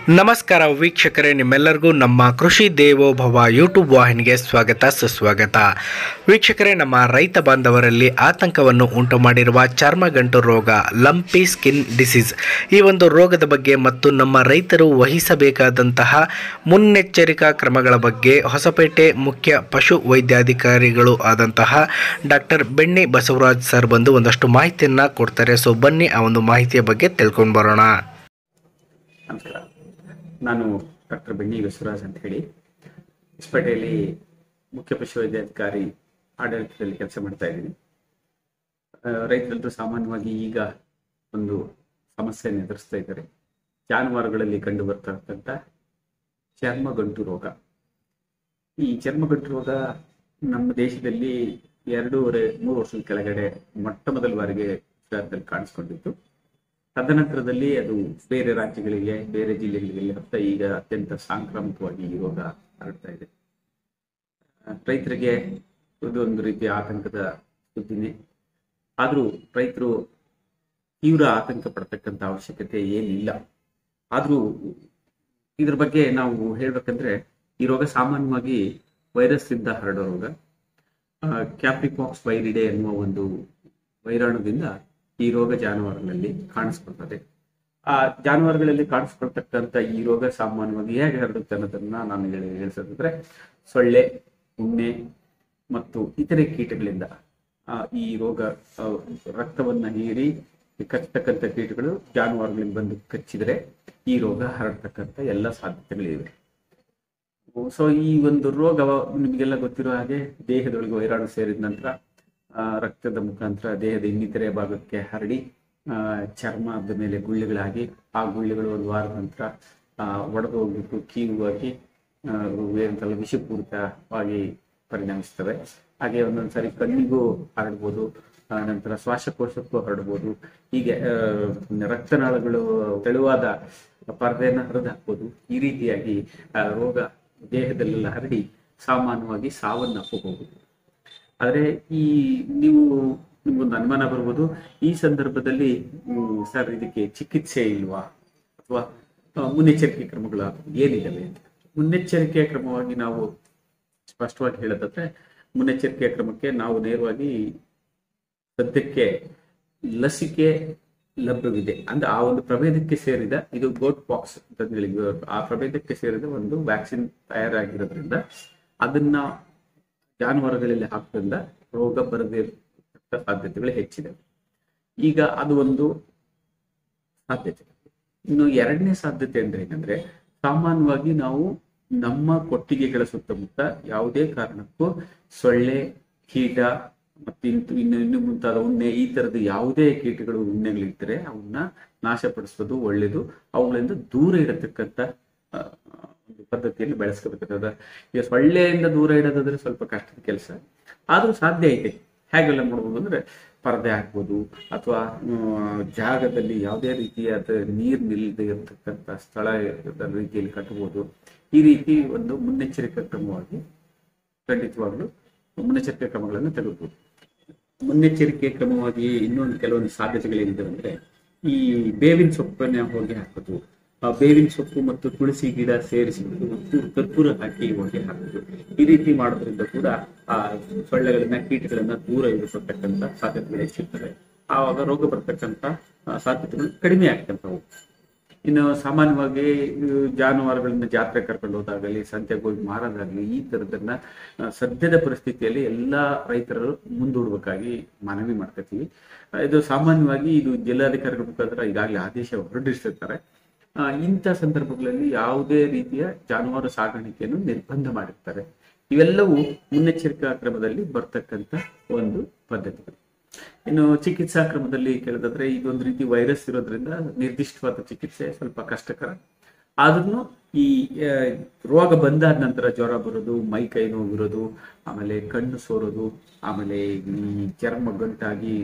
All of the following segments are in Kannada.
ನಮಸ್ಕಾರ ವೀಕ್ಷಕರೇ ನಿಮ್ಮೆಲ್ಲರಿಗೂ ನಮ್ಮ ಕೃಷಿ ದೇವೋಭವ ಯೂಟ್ಯೂಬ್ ವಾಹಿನಿಗೆ ಸ್ವಾಗತ ಸುಸ್ವಾಗತ ವೀಕ್ಷಕರೇ ನಮ್ಮ ರೈತ ಬಾಂಧವರಲ್ಲಿ ಆತಂಕವನ್ನು ಉಂಟು ಮಾಡಿರುವ ಚರ್ಮಗಂಟು ರೋಗ ಲಂಪಿ ಸ್ಕಿನ್ ಡಿಸೀಸ್ ಈ ಒಂದು ರೋಗದ ಬಗ್ಗೆ ಮತ್ತು ನಮ್ಮ ರೈತರು ವಹಿಸಬೇಕಾದಂತಹ ಮುನ್ನೆಚ್ಚರಿಕಾ ಕ್ರಮಗಳ ಬಗ್ಗೆ ಹೊಸಪೇಟೆ ಮುಖ್ಯ ಪಶು ವೈದ್ಯಾಧಿಕಾರಿಗಳು ಆದಂತಹ ಡಾಕ್ಟರ್ ಬೆಣ್ಣೆ ಬಸವರಾಜ್ ಸರ್ ಬಂದು ಒಂದಷ್ಟು ಮಾಹಿತಿಯನ್ನು ಕೊಡ್ತಾರೆ ಸೊ ಬನ್ನಿ ಆ ಒಂದು ಮಾಹಿತಿಯ ಬಗ್ಗೆ ತಿಳ್ಕೊಂಡು ಬರೋಣ ನಮಸ್ಕಾರ ನಾನು ಡಾಕ್ಟರ್ ಬೆಣ್ಣಿ ಬಸವರಾಜ್ ಅಂತ ಹೇಳಿ ಹೊಸಪೇಟೆಯಲ್ಲಿ ಮುಖ್ಯ ಪಶುವೈದ್ಯಾಧಿಕಾರಿ ಆಡಳಿತದಲ್ಲಿ ಕೆಲಸ ಮಾಡ್ತಾ ಇದ್ದೀನಿ ಆ, ರೈತರೆಲ್ಲರೂ ಸಾಮಾನ್ಯವಾಗಿ ಈಗ ಒಂದು ಸಮಸ್ಯೆಯನ್ನು ಎದುರಿಸ್ತಾ ಇದ್ದಾರೆ ಜಾನುವಾರುಗಳಲ್ಲಿ ಕಂಡು ಬರ್ತಕ್ಕಂಥ ಚರ್ಮಗಂಟು ರೋಗ ಈ ಚರ್ಮಗಂಟು ರೋಗ ನಮ್ಮ ದೇಶದಲ್ಲಿ ಎರಡೂವರೆ ಮೂರು ವರ್ಷದ ಕೆಳಗಡೆ ಮೊಟ್ಟ ಮೊದಲ ಬಾರಿಗೆ ಗುಜರಾತ್ನಲ್ಲಿ ಕಾಣಿಸ್ಕೊಂಡಿತ್ತು ತದನಂತರದಲ್ಲಿ ಅದು ಬೇರೆ ರಾಜ್ಯಗಳಿಗೆ ಬೇರೆ ಜಿಲ್ಲೆಗಳಿಗೆ ಹತ್ತ ಈಗ ಅತ್ಯಂತ ಸಾಂಕ್ರಾಮಿಕವಾಗಿ ಈ ರೋಗ ಹರಡ್ತಾ ಇದೆ ಆ, ರೈತರಿಗೆ ಇದು ಒಂದು ರೀತಿಯ ಆತಂಕದ ಸುದ್ದಿನೇ ಆದರೂ ರೈತರು ತೀವ್ರ ಆತಂಕ ಪಡ್ತಕ್ಕಂಥ ಅವಶ್ಯಕತೆ ಏನಿಲ್ಲ ಆದರೂ ಇದ್ರ ಬಗ್ಗೆ ನಾವು ಹೇಳ್ಬೇಕಂದ್ರೆ ಈ ರೋಗ ಸಾಮಾನ್ಯವಾಗಿ ವೈರಸ್ ಇಂದ ಹರಡೋ ರೋಗ ಕ್ಯಾಪ್ರಿಪಾಕ್ಸ್ ವೈರಿಡೆ ಎನ್ನುವ ಒಂದು ವೈರಾಣುದಿಂದ ಈ ರೋಗ ಜಾನುವಾರುಗಳಲ್ಲಿ ಕಾಣಿಸ್ಕೊಳ್ತದೆ ಆ ಜಾನುವಾರುಗಳಲ್ಲಿ ಕಾಣಿಸ್ಕೊಳ್ತಕ್ಕಂಥ ಈ ರೋಗ ಸಾಮಾನ್ಯವಾಗಿ ಹೇಗೆ ಹರಡುತ್ತೆ ಅನ್ನೋದನ್ನ ನಾನು ಹೇಳಿ ಹೇಳಿಸೋದಂದ್ರೆ ಸೊಳ್ಳೆ ಉಣ್ಣೆ ಮತ್ತು ಇತರೆ ಕೀಟಗಳಿಂದ ಆ, ಈ ರೋಗ ಆ, ರಕ್ತವನ್ನ ಹೀರಿ ಕಚ್ಚತಕ್ಕಂಥ ಕೀಟಗಳು ಜಾನುವಾರುಗಳಿಗೆ ಬಂದು ಕಚ್ಚಿದರೆ ಈ ರೋಗ ಹರಡ್ತಕ್ಕಂಥ ಎಲ್ಲ ಸಾಧ್ಯತೆಗಳಿವೆ ಸೊ ಈ ಒಂದು ರೋಗ ನಿಮಗೆಲ್ಲ ಗೊತ್ತಿರೋ ಹಾಗೆ ದೇಹದೊಳಗೆ ವೈರಾಣು ಸೇರಿದ ನಂತರ ಆ, ರಕ್ತದ ಮುಖಾಂತರ ದೇಹದ ಇನ್ನಿತರೆ ಭಾಗಕ್ಕೆ ಹರಡಿ ಆ, ಚರ್ಮದ ಮೇಲೆ ಗುಳ್ಳೆಗಳಾಗಿ ಆ ಗುಳ್ಳೆಗಳು ಒಂದು ವಾರದ ನಂತರ ಒಡೆದು ಹೋಗ್ಬಿಟ್ಟು ಕೀವಾಗಿ ಆ, ಏನಂತಲ್ಲ ವಿಷಪೂರಿತವಾಗಿ ಪರಿಣಮಿಸ್ತವೆ ಹಾಗೆ ಒಂದೊಂದ್ಸರಿ ಕಣ್ಣಿಗೂ ಹರಡ್ಬೋದು ಆ, ನಂತರ ಶ್ವಾಸಕೋಶಕ್ಕೂ ಹರಡ್ಬೋದು ಹೀಗೆ ಆ, ರಕ್ತನಾಳಗಳು ತೆಳುವಾದ ಪರದೆಯನ್ನು ಹರಿದು ಹಾಕ್ಬೋದು ಈ ರೀತಿಯಾಗಿ ಆ, ರೋಗ ದೇಹದಲ್ಲೆಲ್ಲ ಹರಡಿ ಸಾಮಾನ್ಯವಾಗಿ ಸಾವನ್ನಪ್ಪಬಹುದು ಆದರೆ ಈ ನೀವು ನಿಮ್ಗೊಂದು ಅನುಮಾನ ಬರ್ಬೋದು ಈ ಸಂದರ್ಭದಲ್ಲಿ ಹ್ಮ್, ಸರ್ ಇದಕ್ಕೆ ಚಿಕಿತ್ಸೆ ಇಲ್ವಾ ಅಥವಾ ಆ, ಮುನ್ನೆಚ್ಚರಿಕೆ ಕ್ರಮಗಳು ಏನಿದ್ದಾವೆ ಅಂತ ಮುನ್ನೆಚ್ಚರಿಕೆ ಕ್ರಮವಾಗಿ ನಾವು ಸ್ಪಷ್ಟವಾಗಿ ಹೇಳೋದಾದ್ರೆ ಮುನ್ನೆಚ್ಚರಿಕೆ ಕ್ರಮಕ್ಕೆ ನಾವು ನೇರವಾಗಿ ಸದ್ಯಕ್ಕೆ ಲಸಿಕೆ ಲಭ್ಯವಿದೆ ಅಂದ್ರೆ ಆ ಒಂದು ಪ್ರಭೇದಕ್ಕೆ ಸೇರಿದ ಇದು ಗೋಟ್ ಪಾಕ್ಸ್ ಅಂತ ಹೇಳಿ ಆ ಪ್ರಭೇದಕ್ಕೆ ಸೇರಿದ ಒಂದು ವ್ಯಾಕ್ಸಿನ್ ತಯಾರಾಗಿರೋದ್ರಿಂದ ಅದನ್ನ ಜಾನುವಾರುಗಳಲ್ಲಿ ಹಾಕೋದ್ರಿಂದ ರೋಗ ಬರದೇ ಇರತಕ್ಕ ಸಾಧ್ಯತೆಗಳು ಹೆಚ್ಚಿದೆ ಈಗ ಅದು ಒಂದು ಸಾಧ್ಯತೆ ಇನ್ನು ಎರಡನೇ ಸಾಧ್ಯತೆ ಅಂದ್ರೆ ಏನಂದ್ರೆ ಸಾಮಾನ್ಯವಾಗಿ ನಾವು ನಮ್ಮ ಕೊಟ್ಟಿಗೆಗಳ ಸುತ್ತಮುತ್ತ ಯಾವುದೇ ಕಾರಣಕ್ಕೂ ಸೊಳ್ಳೆ ಕೀಟ ಮತ್ತು ಇನ್ನು ಇನ್ನು ಇನ್ನು ಮುಂತಾದ ಉಣ್ಣೆ ಈ ತರದ ಯಾವುದೇ ಕೀಟಗಳು ಉಣ್ಣೆಗಳಿದ್ದರೆ ಅವನ್ನ ನಾಶಪಡಿಸೋದು ಒಳ್ಳೇದು ಅವುಗಳಿಂದ ದೂರ ಇರತಕ್ಕಂಥ ಆ, ಒಂದು ಪದ್ಧತಿಯಲ್ಲಿ ಬೆಳೆಸ್ಕೋಬೇಕಾದ ಈಗ ಸೊಳ್ಳೆಯಿಂದ ದೂರ ಇಡೋದಾದ್ರೆ ಸ್ವಲ್ಪ ಕಷ್ಟದ ಕೆಲಸ ಆದ್ರೂ ಸಾಧ್ಯ ಐತೆ ಹೇಗೆಲ್ಲ ಮಾಡ್ಬೋದು ಅಂದ್ರೆ ಪರದೆ ಹಾಕ್ಬೋದು ಅಥವಾ ಜಾಗದಲ್ಲಿ ಯಾವುದೇ ರೀತಿಯಾದ ನೀರು ನಿಲ್ಲದೆ ಇರತಕ್ಕಂಥ ಸ್ಥಳ ರೀತಿಯಲ್ಲಿ ಕಟ್ಟಬಹುದು ಈ ರೀತಿ ಒಂದು ಮುನ್ನೆಚ್ಚರಿಕಾ ಕ್ರಮವಾಗಿ ಖಂಡಿತವಾಗ್ಲೂ ಮುನ್ನೆಚ್ಚರಿಕೆ ಕ್ರಮಗಳನ್ನು ತೆಗೆದುಬಹುದು ಮುನ್ನೆಚ್ಚರಿಕೆ ಕ್ರಮವಾಗಿ ಇನ್ನೊಂದು ಕೆಲವೊಂದು ಸಾಧ್ಯತೆಗಳೇನಿದೆ ಅಂದ್ರೆ ಈ ಬೇವಿನ ಸೊಪ್ಪನ್ನ ಹೋಗಿ ಹಾಕೋದು ಆ ಬೇವಿನ ಸೊಪ್ಪು ಮತ್ತು ತುಳಸಿ ಗಿಡ ಸೇರಿಸಿಬಿಟ್ಟು ಒಂಚೂರು ಕರ್ಪೂರ ಹಾಕಿ ಹೊಗೆ ಹಾಕೋದು ಈ ರೀತಿ ಮಾಡೋದ್ರಿಂದ ಕೂಡ ಆ ಸೊಳ್ಳೆಗಳನ್ನ ಕೀಟಗಳನ್ನ ದೂರ ಇರಿಸತಕ್ಕಂತ ಸಾಧ್ಯತೆಗಳು ಹೆಚ್ಚಿರ್ತವೆ ಆವಾಗ ರೋಗ ಬರ್ತಕ್ಕಂತ ಆ, ಸಾಧ್ಯತೆಗಳು ಕಡಿಮೆ ಆಗ್ತಂತವು ಇನ್ನು ಸಾಮಾನ್ಯವಾಗಿ ಇವು ಜಾನುವಾರುಗಳನ್ನ ಜಾತ್ರೆ ಕರ್ಕೊಂಡು ಹೋದಾಗಲಿ ಸಂತೆಗೆ ಹೋಗಿ ಮಾರೋದಾಗಲಿ ಈ ತರದನ್ನ ಆ, ಸದ್ಯದ ಪರಿಸ್ಥಿತಿಯಲ್ಲಿ ಎಲ್ಲಾ ರೈತರು ಮುಂದೂಡ್ಬೇಕಾಗಿ ಮನವಿ ಮಾಡ್ಕೊತೀವಿ ಆ, ಇದು ಸಾಮಾನ್ಯವಾಗಿ ಇದು ಜಿಲ್ಲಾಧಿಕಾರಿಗಳ ಮುಖಾಂತರ ಈಗಾಗಲೇ ಆದೇಶ ಹೊರಡಿಸಿರ್ತಾರೆ ಆ, ಇಂಥ ಸಂದರ್ಭಗಳಲ್ಲಿ ಯಾವುದೇ ರೀತಿಯ ಜಾನುವಾರು ಸಾಗಾಣಿಕೆಯನ್ನು ನಿರ್ಬಂಧ ಮಾಡಿರ್ತಾರೆ ಇವೆಲ್ಲವೂ ಮುನ್ನೆಚ್ಚರಿಕಾ ಕ್ರಮದಲ್ಲಿ ಬರ್ತಕ್ಕಂಥ ಒಂದು ಪದ್ಧತಿಗಳು ಇನ್ನು ಚಿಕಿತ್ಸಾ ಕ್ರಮದಲ್ಲಿ ಕೇಳಿದ್ರೆ ಇದೊಂದು ರೀತಿ ವೈರಸ್ ಇರೋದ್ರಿಂದ ನಿರ್ದಿಷ್ಟವಾದ ಚಿಕಿತ್ಸೆ ಸ್ವಲ್ಪ ಕಷ್ಟಕರ ಆದ್ರೂ ಈ ಆ, ರೋಗ ಬಂದಾದ ನಂತರ ಜ್ವರ ಬರೋದು ಮೈ ಕೈ ನೋವು ಇರೋದು ಆಮೇಲೆ ಕಣ್ಣು ಸೋರೋದು ಆಮೇಲೆ ಈ ಚರ್ಮ ಗಂಟಾಗಿ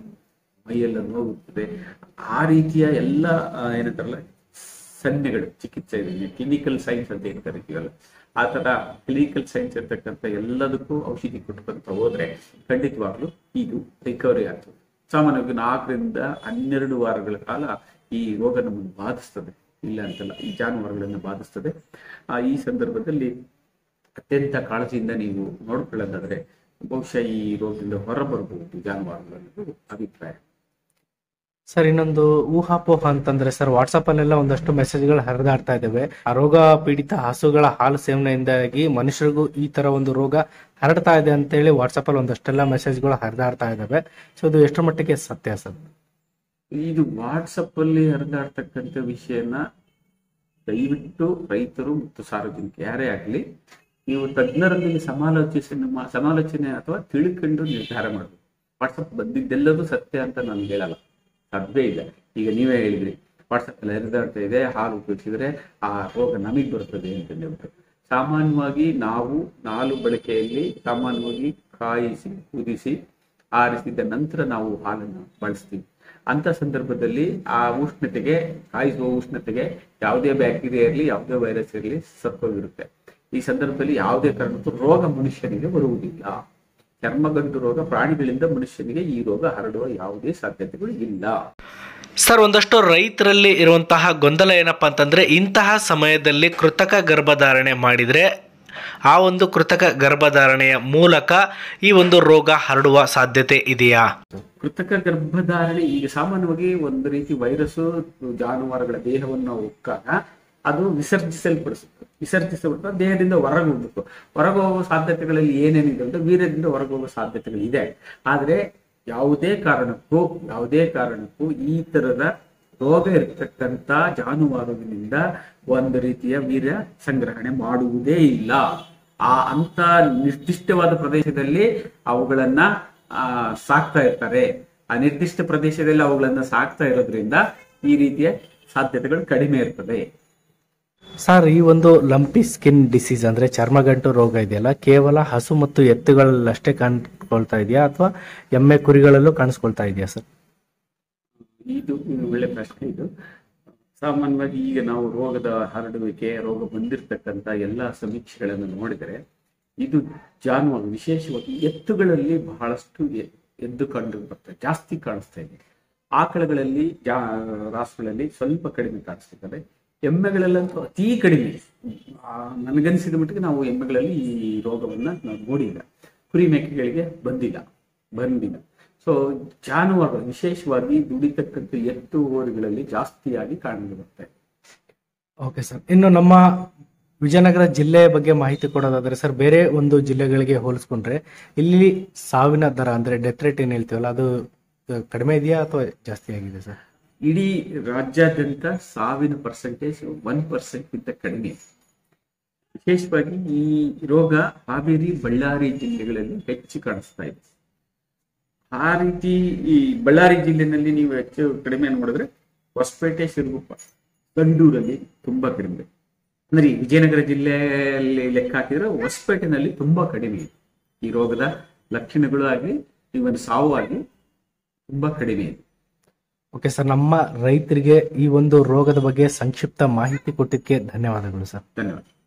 ಮೈಯೆಲ್ಲ ನೋವುತ್ತದೆ ಆ ರೀತಿಯ ಎಲ್ಲ ಆ, ಏನಂತಾರಲ್ಲ ಸನ್ನೆಗಳು ಚಿಕಿತ್ಸೆ ಕ್ಲಿನಿಕಲ್ ಸೈನ್ಸ್ ಅಂತ ಏನ್ ಕರಿತೀವಲ್ಲ ಆ ತರ ಕ್ಲಿನಿಕಲ್ ಸೈನ್ಸ್ ಇರ್ತಕ್ಕಂಥ ಎಲ್ಲದಕ್ಕೂ ಔಷಧಿ ಕೊಟ್ಕೊಂತ ಹೋದ್ರೆ ಖಂಡಿತವಾಗ್ಲೂ ಇದು ರಿಕವರಿ ಆಗ್ತದೆ ಸಾಮಾನ್ಯವಾಗಿ ನಾಲ್ಕರಿಂದ ಹನ್ನೆರಡು ವಾರಗಳ ಕಾಲ ಈ ರೋಗ ನಮ್ಮನ್ನು ಬಾಧಿಸ್ತದೆ ಇಲ್ಲ ಅಂತಲ್ಲ ಈ ಜಾನುವಾರುಗಳನ್ನು ಬಾಧಿಸ್ತದೆ ಆ, ಈ ಸಂದರ್ಭದಲ್ಲಿ ಅತ್ಯಂತ ಕಾಳಜಿಯಿಂದ ನೀವು ನೋಡ್ಕೊಳ್ಳೋದಾದ್ರೆ ಬಹುಶಃ ಈ ರೋಗದಿಂದ ಹೊರಬರಬಹುದು ಜಾನುವಾರುಗಳು ಅನ್ನೋದು ಅಭಿಪ್ರಾಯ ಸರ್ ಇನ್ನೊಂದು ಊಹಾಪೋಹ ಅಂತಂದ್ರೆ ಸರ್ ವಾಟ್ಸಪ್ ಅಲ್ಲೆಲ್ಲ ಒಂದಷ್ಟು ಮೆಸೇಜ್ಗಳು ಹರಿದಾಡ್ತಾ ಇದ್ದಾವೆ ಆ ರೋಗ ಪೀಡಿತ ಹಸುಗಳ ಹಾಲು ಸೇವನೆಯಿಂದಾಗಿ ಮನುಷ್ಯರಿಗೂ ಈ ತರ ಒಂದು ರೋಗ ಹರಡ್ತಾ ಇದೆ ಅಂತೇಳಿ ವಾಟ್ಸಪ್ ಅಲ್ಲಿ ಒಂದಷ್ಟೆಲ್ಲ ಮೆಸೇಜ್ಗಳು ಹರಿದಾಡ್ತಾ ಇದ್ದಾವೆ ಸೊ ಇದು ಎಷ್ಟರ ಮಟ್ಟಿಗೆ ಸತ್ಯ ಸರ್ ಇದು ವಾಟ್ಸಪ್ ಅಲ್ಲಿ ಹರಿದಾಡ್ತಕ್ಕಂಥ ವಿಷಯನ ದಯವಿಟ್ಟು ರೈತರು ಮತ್ತು ಸಾರ್ವಜನಿಕ ಯಾರೇ ಆಗಲಿ ನೀವು ತಜ್ಞರೊಂದಿಗೆ ಸಮಾಲೋಚಿಸಿ ನಮ್ಮ ಸಮಾಲೋಚನೆ ಅಥವಾ ತಿಳ್ಕೊಂಡು ನಿರ್ಧಾರ ಮಾಡಬೇಕು ವಾಟ್ಸಪ್ ಬಂದಿದ್ದೆಲ್ಲದೂ ಸತ್ಯ ಅಂತ ನಾನು ಹೇಳಲ್ಲ ಸಾಧ್ಯವೇ ಇಲ್ಲ ಈಗ ನೀವೇ ಹೇಳಿದ್ರಿ ವಾಟ್ಸಪ್ ಅಲ್ಲಿ ಹರಿದಾಡ್ತಾ ಇದೆ ಹಾಲು ಉಪಯೋಗಿಸಿದ್ರೆ ಆ ರೋಗ ನಮಗೆ ಬರ್ತದೆ ಅಂತ ಹೇಳ್ಬಿಟ್ಟು ಸಾಮಾನ್ಯವಾಗಿ ನಾವು ನಾಲು ಬಳಕೆಯಲ್ಲಿ ಸಾಮಾನ್ಯವಾಗಿ ಕಾಯಿಸಿ ಕುದಿಸಿ ಆರಿಸಿದ ನಂತರ ನಾವು ಹಾಲನ್ನು ಬಳಸ್ತೀವಿ ಅಂತ ಸಂದರ್ಭದಲ್ಲಿ ಆ ಉಷ್ಣತೆಗೆ ಕಾಯಿಸುವ ಉಷ್ಣತೆಗೆ ಯಾವುದೇ ಬ್ಯಾಕ್ಟೀರಿಯಾ ಇರಲಿ ಯಾವುದೇ ವೈರಸ್ ಇರಲಿ ಸತ್ತೋಗಿರುತ್ತೆ ಈ ಸಂದರ್ಭದಲ್ಲಿ ಯಾವುದೇ ಕಾರಣಕ್ಕೂ ರೋಗ ಮನುಷ್ಯನಿಗೆ ಬರುವುದಿಲ್ಲ ಚರ್ಮಗಂಟು ರೋಗ ಪ್ರಾಣಿಗಳಿಂದ ಮನುಷ್ಯನಿಗೆ ಈ ರೋಗ ಹರಡುವ ಯಾವುದೇ ಸಾಧ್ಯತೆಗಳು ಇಲ್ಲ ಸರ್ ಒಂದಷ್ಟು ರೈತರಲ್ಲಿ ಇರುವಂತಹ ಗೊಂದಲ ಏನಪ್ಪಾ ಅಂತಂದ್ರೆ ಇಂತಹ ಸಮಯದಲ್ಲಿ ಕೃತಕ ಗರ್ಭಧಾರಣೆ ಮಾಡಿದ್ರೆ ಆ ಒಂದು ಕೃತಕ ಗರ್ಭಧಾರಣೆಯ ಮೂಲಕ ಈ ಒಂದು ರೋಗ ಹರಡುವ ಸಾಧ್ಯತೆ ಇದೆಯಾ ಕೃತಕ ಗರ್ಭಧಾರಣೆ ಈಗ ಸಾಮಾನ್ಯವಾಗಿ ಒಂದು ರೀತಿ ವೈರಸ್ ಜಾನುವಾರುಗಳ ದೇಹವನ್ನು ಉಕ್ಕಾಗ ಅದು ವಿಸರ್ಜಿಸಲ್ಪಡಿಸುತ್ತೆ ವಿಸರ್ಜಿಸಲ್ಪಟ್ಟು ದೇಹದಿಂದ ಹೊರಗೆ ಹೋಗ್ಬೇಕು ಹೊರಗೆ ಹೋಗುವ ಸಾಧ್ಯತೆಗಳಲ್ಲಿ ಏನೇನಿದೆ ಅಂದ್ರೆ ವೀರ್ಯದಿಂದ ಹೊರಗೆ ಹೋಗುವ ಸಾಧ್ಯತೆಗಳಿದೆ ಆದ್ರೆ ಯಾವುದೇ ಕಾರಣಕ್ಕೂ ಯಾವುದೇ ಕಾರಣಕ್ಕೂ ಈ ತರದ ರೋಗ ಇರತಕ್ಕಂತ ಜಾನುವಾರುವಿನಿಂದ ಒಂದು ರೀತಿಯ ವೀರ್ಯ ಸಂಗ್ರಹಣೆ ಮಾಡುವುದೇ ಇಲ್ಲ ಆ ಅಂತ ನಿರ್ದಿಷ್ಟವಾದ ಪ್ರದೇಶದಲ್ಲಿ ಅವುಗಳನ್ನ ಆ, ಸಾಕ್ತಾ ಇರ್ತಾರೆ ಆ ನಿರ್ದಿಷ್ಟ ಪ್ರದೇಶದಲ್ಲಿ ಅವುಗಳನ್ನ ಸಾಕ್ತಾ ಇರೋದ್ರಿಂದ ಈ ರೀತಿಯ ಸಾಧ್ಯತೆಗಳು ಕಡಿಮೆ ಇರ್ತದೆ ಸರ್ ಈ ಒಂದು ಲಂಪಿ ಸ್ಕಿನ್ ಡಿಸೀಸ್ ಅಂದ್ರೆ ಚರ್ಮಗಂಟು ರೋಗ ಇದೆಯಲ್ಲ ಕೇವಲ ಹಸು ಮತ್ತು ಎತ್ತುಗಳಲ್ಲಷ್ಟೇ ಕಾಣಿಸ್ಕೊಳ್ತಾ ಇದೆಯಾ ಅಥವಾ ಎಮ್ಮೆ ಕುರಿಗಳಲ್ಲೂ ಕಾಣಿಸ್ಕೊಳ್ತಾ ಇದೆಯಾ ಸರ್ ಇದು ಇದು ಒಳ್ಳೆ ಪ್ರಶ್ನೆ ಇದು ಸಾಮಾನ್ಯವಾಗಿ ಈಗ ನಾವು ರೋಗದ ಹರಡುವಿಕೆ ರೋಗ ಬಂದಿರತಕ್ಕಂತ ಎಲ್ಲಾ ಸಮೀಕ್ಷೆಗಳನ್ನು ನೋಡಿದರೆ ಇದು ಜಾನುವಾರು ವಿಶೇಷವಾಗಿ ಎತ್ತುಗಳಲ್ಲಿ ಬಹಳಷ್ಟು ಎ- ಎದ್ದು ಕಂಡು ಬರ್ತದೆ ಜಾಸ್ತಿ ಕಾಣಿಸ್ತಾ ಇದೆ ಆಕಳಗಳಲ್ಲಿ ಜಾ ರಾಸುಗಳಲ್ಲಿ ಸ್ವಲ್ಪ ಕಡಿಮೆ ಕಾಣಿಸ್ತಿದ್ದಾರೆ ಎಮ್ಮೆಗಳಲ್ಲಂತೂ ಅತೀ ಕಡಿಮೆ ಆ, ನನಗನ್ಸಿದ ಮಟ್ಟಿಗೆ ನಾವು ಎಮ್ಮೆಗಳಲ್ಲಿ ಈ ರೋಗವನ್ನ ನಾವು ನೋಡಿಲ್ಲ ಕುರಿ ಮೇಕೆಗಳಿಗೆ ಬಂದಿಲ್ಲ ಬಂದಿಲ್ಲ ಸೊ ಜಾನುವಾರು ವಿಶೇಷವಾಗಿ ದುಡಿತಕ್ಕಂಥ ಎತ್ತು ಹೋರಿಗಳಲ್ಲಿ ಜಾಸ್ತಿಯಾಗಿ ಕಾಣಲು ಬರ್ತದೆ ಓಕೆ ಸರ್ ಇನ್ನು ನಮ್ಮ ವಿಜಯನಗರ ಜಿಲ್ಲೆಯ ಬಗ್ಗೆ ಮಾಹಿತಿ ಕೊಡೋದಾದ್ರೆ ಸರ್ ಬೇರೆ ಒಂದು ಜಿಲ್ಲೆಗಳಿಗೆ ಹೋಲಿಸ್ಕೊಂಡ್ರೆ ಇಲ್ಲಿ ಸಾವಿನ ದರ ಅಂದ್ರೆ ಡೆತ್ ರೇಟ್ ಏನ್ ಹೇಳ್ತೀವಲ್ಲ ಅದು ಅಹ್, ಕಡಿಮೆ ಇದೆಯಾ ಅಥವಾ ಜಾಸ್ತಿ ಆಗಿದೆ ಸರ್ ಇಡೀ ರಾಜ್ಯಾದ್ಯಂತ ಸಾವಿನ ಪರ್ಸೆಂಟೇಜ್ ಒನ್ ಪರ್ಸೆಂಟ್ ಗಿಂತ ಕಡಿಮೆ ಇದೆ. ವಿಶೇಷವಾಗಿ ಈ ರೋಗ ಹಾವೇರಿ ಬಳ್ಳಾರಿ ಜಿಲ್ಲೆಗಳಲ್ಲಿ ಹೆಚ್ಚು ಕಾಣಿಸ್ತಾ ಇದೆ ಆ ರೀತಿ ಈ ಬಳ್ಳಾರಿ ಜಿಲ್ಲೆನಲ್ಲಿ ನೀವು ಹೆಚ್ಚು ಕಡಿಮೆ ನೋಡಿದ್ರೆ ಹೊಸಪೇಟೆ ಶಿರಗುಪ್ಪ ಗಂಡೂರಲ್ಲಿ ತುಂಬಾ ಕಡಿಮೆ ಅಂದ್ರೆ ಈ ವಿಜಯನಗರ ಜಿಲ್ಲೆಯಲ್ಲಿ ಲೆಕ್ಕ ಹಾಕಿದ್ರೆ ಹೊಸಪೇಟೆನಲ್ಲಿ ತುಂಬಾ ಕಡಿಮೆ ಇದೆ ಈ ರೋಗದ ಲಕ್ಷಣಗಳು ಆಗಲಿ ಇವನ್ ಸಾವು ಆಗಲಿ ತುಂಬಾ ಕಡಿಮೆ ಇದೆ ಓಕೆ ಸರ್ ನಮ್ಮ ರೈತರಿಗೆ ಈ ಒಂದು ರೋಗದ ಬಗ್ಗೆ ಸಂಕ್ಷಿಪ್ತ ಮಾಹಿತಿ ಕೊಟ್ಟಿದ್ದಕ್ಕೆ ಧನ್ಯವಾದಗಳು ಸರ್ ಧನ್ಯವಾದ